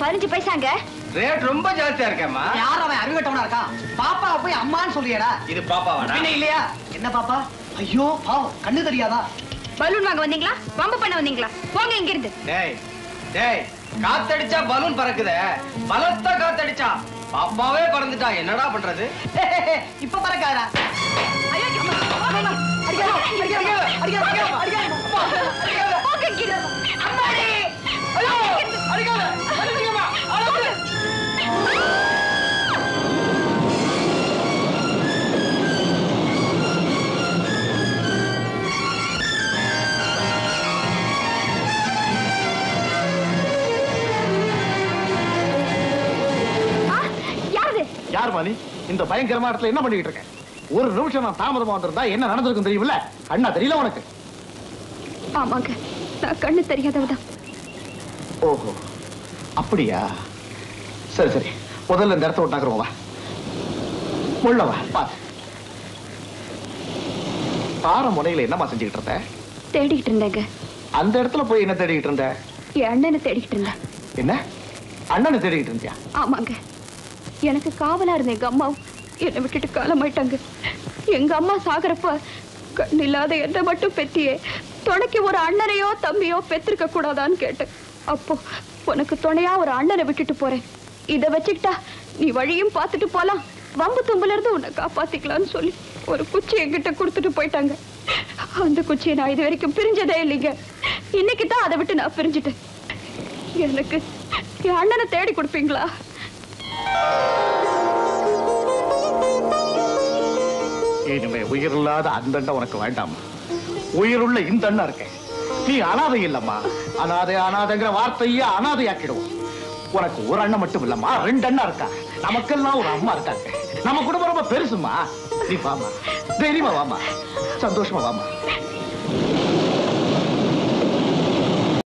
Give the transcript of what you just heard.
பதினஞ்சு பைசாங்க ரேட் ரொம்ப ஜாஸ்தியா இருக்கேம்மா யார் அவன் அறிவட்டவனா இருக்கான் பாப்பாவை போய் அம்மான்னு சொல்றியடா இது பாப்பாவாடா என்ன இல்லையா என்ன பாப்பா ஐயோ பாவம் கண்ணு தெரியாதா பலூன் வாங்க வந்தீங்களா வம்பு பண்ண வந்தீங்களா போங்க இங்க இருந்து டேய் டேய் காத்தடிச்சா பலூன் பறக்குதே பலத்த காத்தடிச்சா பாப்பாவே பறந்துட்டா என்னடா பண்றது இப்ப பறக்காதா ஐயோ, அம்மா, போங்க. போங்க இங்க இருந்து. அம்மாடி. ஆ, யாரது யார் மாலி இந்த பயங்கரமா இடத்துல என்ன பண்ணிட்டு இருக்கேன் ஒரு நிமிஷம் நான் தாமதமா வந்திருந்தா என்ன நடந்திருக்கும் தெரியுமில்ல அண்ணா தெரியல உனக்கு ஆமாங்க நான் கண்ணு தெரியாதவதான் ஓஹோ அப்படியா சரி சரி முதல்ல இந்த இடத்த விட்டாக்குறோம் வா உள்ள வா பாத்து பாறை முனையில என்னம்மா செஞ்சுக்கிட்டு இருந்த தேடிக்கிட்டு இருந்தேங்க அந்த இடத்துல போய் என்ன தேடிக்கிட்டு இருந்த என் அண்ணனை தேடிக்கிட்டு இருந்தேன் என்ன அண்ணனை தேடிக்கிட்டு இருந்தியா ஆமாங்க எனக்கு காவலா இருந்த எங்க அம்மா என்னை விட்டுட்டு காலமாயிட்டாங்க எங்க அம்மா சாகரப்ப கண் இல்லாத என்ன மட்டும் பெத்தியே துணைக்கு ஒரு அண்ணனையோ தம்பியோ பெத்திருக்க கூடாதான்னு கேட்டேன் அப்போ உனக்கு துணையா ஒரு அண்ணனை விட்டுட்டு போறேன் இத வச்சுக்கிட்டா நீ வழியும் பார்த்துட்டு போலாம் வம்பு தும்புல இருந்து உன்னை காப்பாத்திக்கலாம்னு சொல்லி ஒரு குச்சி என்கிட்ட கொடுத்துட்டு போயிட்டாங்க அந்த குச்சியை நான் இது வரைக்கும் பிரிஞ்சதே இல்லைங்க இன்னைக்கு தான் அதை விட்டு நான் பிரிஞ்சுட்டேன் எனக்கு என் அண்ணனை தேடி கொடுப்பீங்களா இனிமே உயிர் இல்லாத அந்த அண்ணன் உனக்கு வேண்டாம் உயிருள்ள இந்த அண்ணன் இருக்கேன் நீ அனாதை இல்லம்மா அனாதை அனாதைங்கிற வார்த்தையே அனாதையாக்கிடுவோம் உனக்கு ஒரு அண்ணன் மட்டும் இல்லம்மா ரெண்டு அண்ணா இருக்கா நமக்கெல்லாம் ஒரு அம்மா இருக்காங்க நம்ம குடும்பம் ரொம்ப பெருசுமா நீ வாமா தைரியமா வாமா சந்தோஷமா வாமா